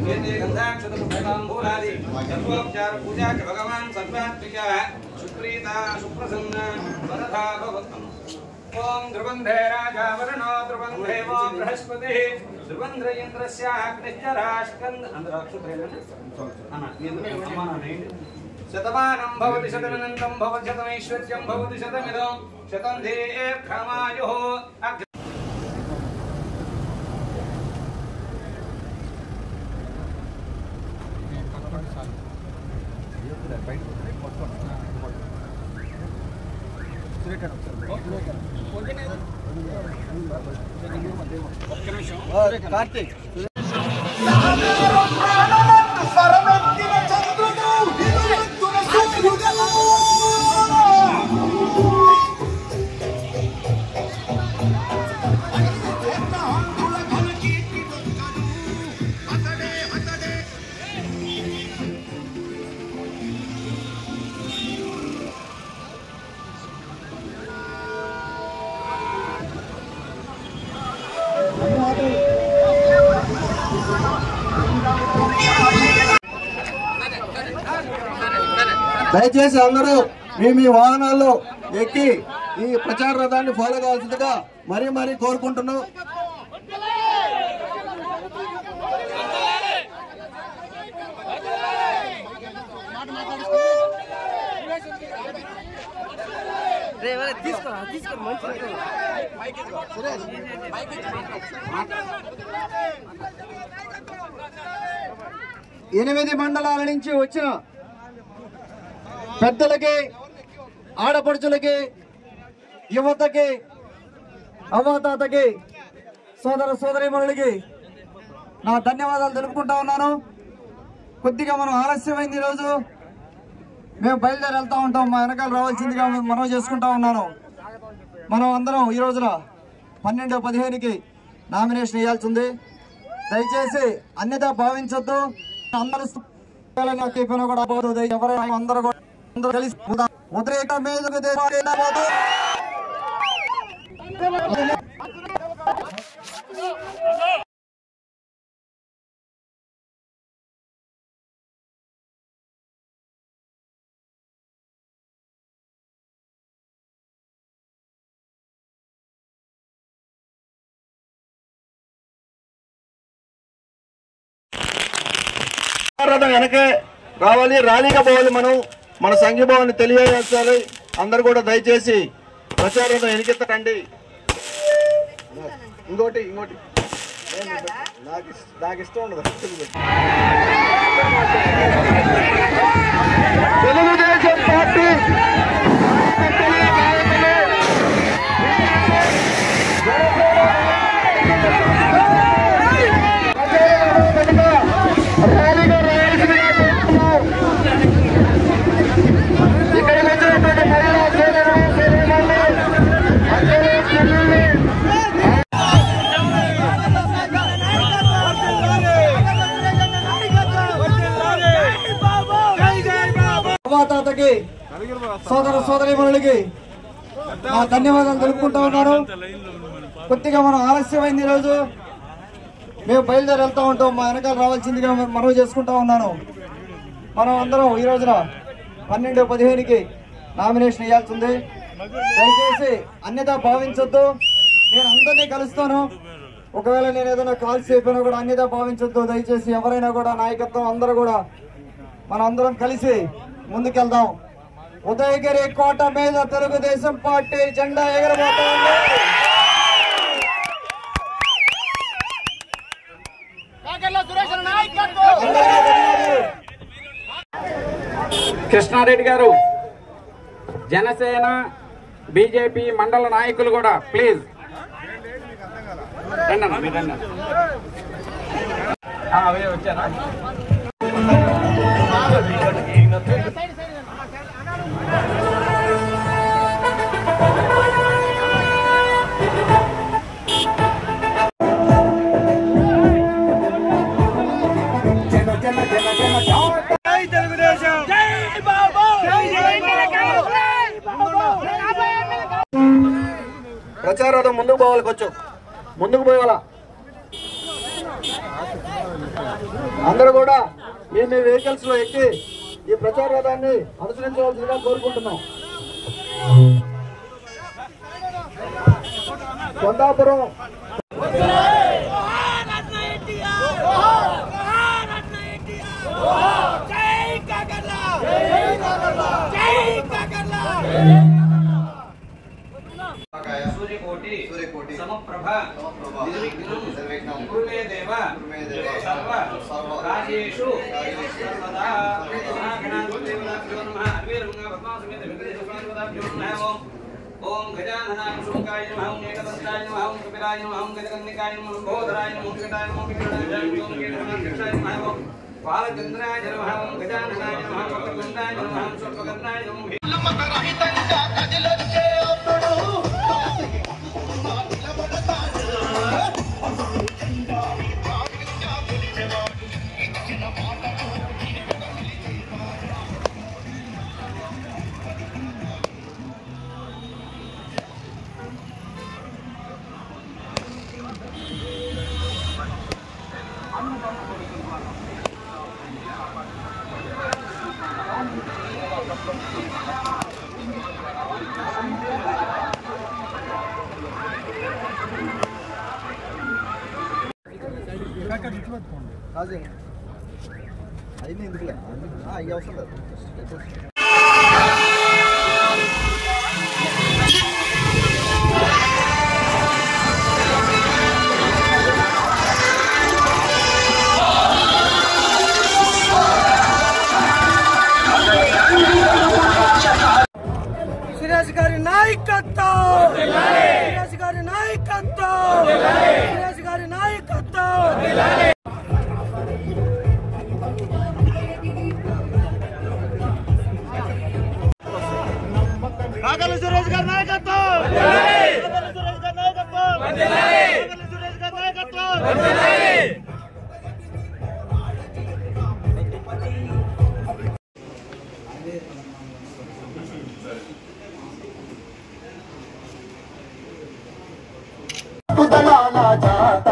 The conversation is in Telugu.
एते गन्धाक्षतपुष्पाम्बूलादि सर्वोपचार पूजा च भगवान् सर्वात्मिकः सुप्रीता सुप्रसन्न वरदा भवतम् ॐ ध्रुवन्धे राजा वरुणो ध्रुवन्धे वो बृहस्पतिः ध्रुवन्ध्र इन्द्रस्य अग्निश्च राष्ट्रन् शतमानं भवति शतमनन्तं भवति शतमैश्वर्यं भवति शतमिदं शतं दीर्घमायुः अग्नि కార్తీక్ దయచేసి అందరూ మీ మీ వాహనాల్లో ఎక్కి ఈ ప్రచార రథాన్ని ఫాలో కావాల్సిందిగా మరీ మరీ కోరుకుంటున్నాం ఎనిమిది మండలాల నుంచి వచ్చిన పెద్దలకి ఆడపడుచులకి యువతకి అవ్వతాతకి సోదర సోదరీమణులకి నా ధన్యవాదాలు తెలుపుకుంటా ఉన్నాను కొద్దిగా మనం ఆలస్యమైంది ఈరోజు మేము బయలుదేరి వెళ్తా ఉంటాం మా వెనకాల రావాల్సిందిగా మనం చేసుకుంటా ఉన్నాను మనం అందరం ఈ రోజున పన్నెండు పదిహేనుకి నామినేషన్ వేయాల్సి ఉంది దయచేసి అన్యత భావించొద్దు అందరూ చెప్పినా కూడా పోతుంది ఎవరైనా అందరూ కూడా అందరూ కలిసి ఉదా- ఉద్రేక మీదకు దేశాలు పోతూ రథం వెనకే రావాలి ర్యాలీగా పోవాలి మనం మన సంఘీభావాన్ని తెలియజేయాలి అందరు కూడా దయచేసి ప్రచార రథం వెనకెత్తకండి ఇంకోటి ఇంకోటి నాకు ఇస్- నాకు ఇష్టం ఉండదు తెలుగుదేశం పార్టీ ర్యాలీగా రావాల్సిందిగా కోరుతున్నాం. ఇక్కడికి వచ్చినటువంటి మహిళా సోదరులు, సోదరీమణులు, అక్కలు, చెల్లెళ్ళు, అవ్వాతాతకి సోదర సోదరీమణులకి నా ధన్యవాదాలు తెలుపుకుంటా ఉన్నాను కొద్దిగా మనం ఆలస్యమైంది ఈరోజు మేము బయలుదేరి వెళ్తా ఉంటాం మా వెనకాల రావాల్సిందిగా మనవి చేసుకుంటా ఉన్నాను మనం అందరం ఈ రోజున పన్నెండు పదిహేనుకి నామినేషన్ వేయాల్సి ఉంది దయచేసి అన్యత భావించొద్దు నేను అందరినీ కలుస్తాను ఒకవేళ నేను ఏదైనా కాల్స్ చెప్పినా కూడా అన్యత భావించొద్దు దయచేసి ఎవరైనా కూడా నాయకత్వం అందరూ కూడా మనం అందరం కలిసి ముందుకెళ్దాం ఉదయగిరి కోట మీద తెలుగుదేశం పార్టీ జెండా ఎగరబోతా ఉంది కృష్ణారెడ్డి గారు జనసేన బీజేపీ మండల నాయకులు కూడా ప్లీజ్ రండి అన్న, మీరు రండి అన్న. ఆ, అవే వచ్చారా ప్రచారం ముందుకు పోవాలి కొంచెం ముందుకు పోవాలా అందరూ కూడా మీ మీ వెహికల్స్ లో ఎక్కి ఈ ప్రచార రథాన్ని అనుసరించవలసిందిగా కోరుకుంటున్నాం కొండాపురం సూర్యకోటి సూర్యకోటి సమప్రభ సమప్రభ నిర్విఘ్నం నిర్విఘ్నం కురుమే దేవ కురుమే దేవ సర్వ సర్వ కార్యేషు కార్యేషు సర్వదా మహాగణాధిపతిదేవతాభ్యో నమః అర్వేరుంగ పద్మాసమేత వెంకటేశ్వరాధిపతాభ్యో నమః ఓం గజాననాయ శుంకాయ నమః ఓం ఏకదంతాయ నమః ఓం కపిలాయ నమః ఓం గజకర్ణికాయ నమః ఓం బోధరాయ నమః ఓం వికటాయ నమః ఓం వికటాయ ఓం కేతనాయ నమః ఓం పాలచంద్రాయ నమః ఓం గజాననాయ నమః ఓం వక్రతుండాయ నమః ఓం సర్వగర్ణాయ నమః అయినా ఎందుకులే అయ్యి అవసరం లేదు సురేష్ గారి నాయకత్వం సురేష్ గారి నాయకత్వం సురేష్ గారి నాయకత్వం కాకల సురేష్ గారి నాయకత్వం కాకల సురేష్ గారి నాయకత్వం కాకల సురేష్ గారి నాయకత్వం పుతలాల జాత